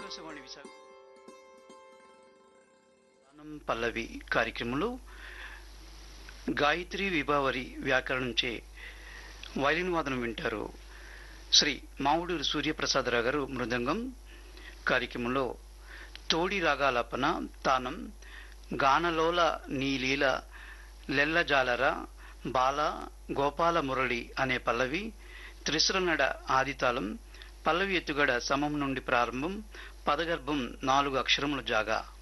ఆకాశవాణి విశాఖ గానం పల్లవి కార్యక్రమంలో గాయత్రి విభావరి వ్యాకరణంచే వైలిన్ వాదనం వింటారు శ్రీ మావుడూరు సూర్యప్రసాదరావు గారు మృదంగం కార్యక్రమంలో తోడి రాగాలాపన తానం గానలోల నీలీల లెల్లజాలర బాల గోపాల మురళి అనే పల్లవి త్రిశురనడ ఆదితాళం పల్లవి ఎత్తుగడ సమం నుండి ప్రారంభం పదగర్భం నాలుగు అక్షరముల జాగా